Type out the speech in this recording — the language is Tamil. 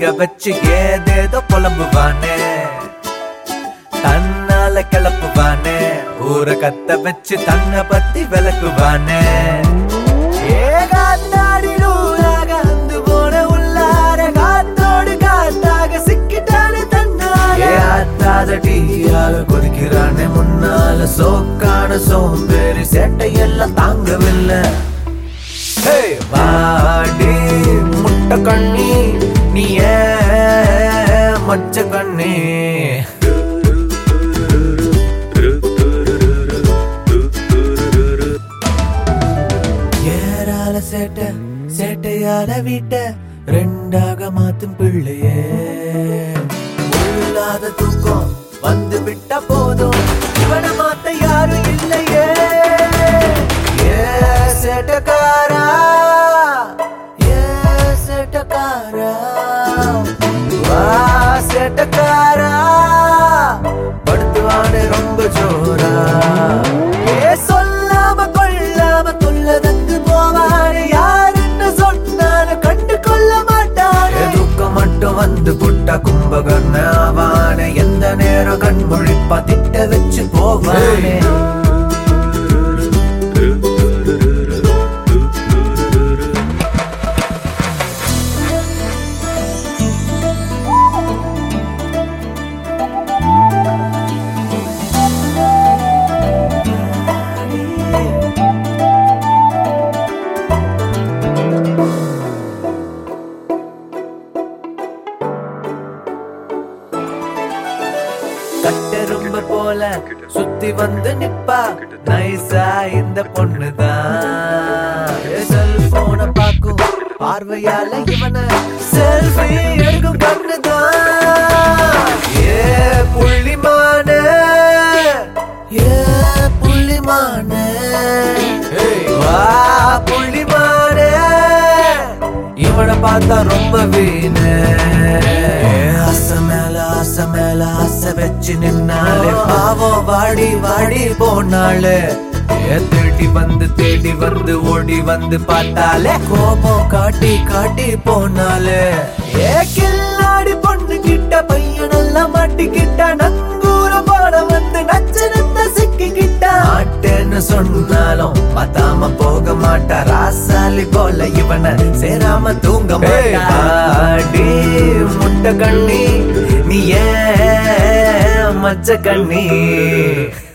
சிரிக்க வச்சு ஏதேதோ புலம்புவானே தன்னால கிளப்புவானே ஊரை கத்த வச்சு தன்னை பத்தி விளக்குவானே ஏகாத்தாடி நூலாக அந்து போன உள்ளார காத்தோடு காத்தாக சிக்கிட்டானே தன்னால ஆத்தாத டீயாக கொதிக்கிறானே முன்னால சோக்கான சோம்பேறி சேட்டையெல்லாம் தாங்கவில்லை ஹேய், வாடி முட்டை கண்ணி நீ ஏன் மச்ச கண்ணி ஏறால சேட்டை சேட்டையால வீட்ட ரெண்டாக மாத்தும் பிள்ளையே உள்ளாத தூக்கம் வந்து விட்ட போதும் இவனை மாத்த யாரும் இல்லையே ஏ சேட்டக்காரா ஏ சேட்டக்காரா வா சேட்டக்காரா படுத்துவானே ரொம்ப ஜோரா ஏ சொல்லாம கொள்ளாம கொல்ல தந்து போவானே யாருன்னு சொன்னாலும் கண்டு கொள்ள மாட்டானே தூக்கம் மட்டும் வந்து புட்ட கும்பகர்ண ஆவானே எந்த நேரம் கண் முழிப்பா திட்ட வச்சு போவானே கட்டெரும்ப போல சுத்தி வந்து நிப்பா நைசா இந்த பொண்ணுதான் செல்போன பாக்கும் பார்வையால இவன செல்ஃபி எடுக்கும் கண்ணுதான் ஏ புள்ளிமான ஏ புள்ளிமான வா புள்ளிமான இவனை பார்த்தா ரொம்ப வீணு ஆசை மேல ஆசை மேல ஆசை வச்சு நின்னாலே பாவம் வாடி வாடி போனாலே ஏ தேடி வந்து தேடி வந்து ஓடி வந்து பார்த்தாலே கோபம் காட்டி காட்டி போனாலே ஏ கில்லாடி பொண்ணு கிட்ட பையனெல்லாம் மாட்டிக்கிட்ட நங்கூர போட வந்து நச்சனத்த சிக்கிக்கிட்ட மாட்டேன்னு சொன்னாலும் பார்த்தாம போக மாட்டா ராசாலி போல இவனை சேராம தூங்க மாட்டாடி முட்டை கண்ணி நீ ஏன் மச்ச கண்ணி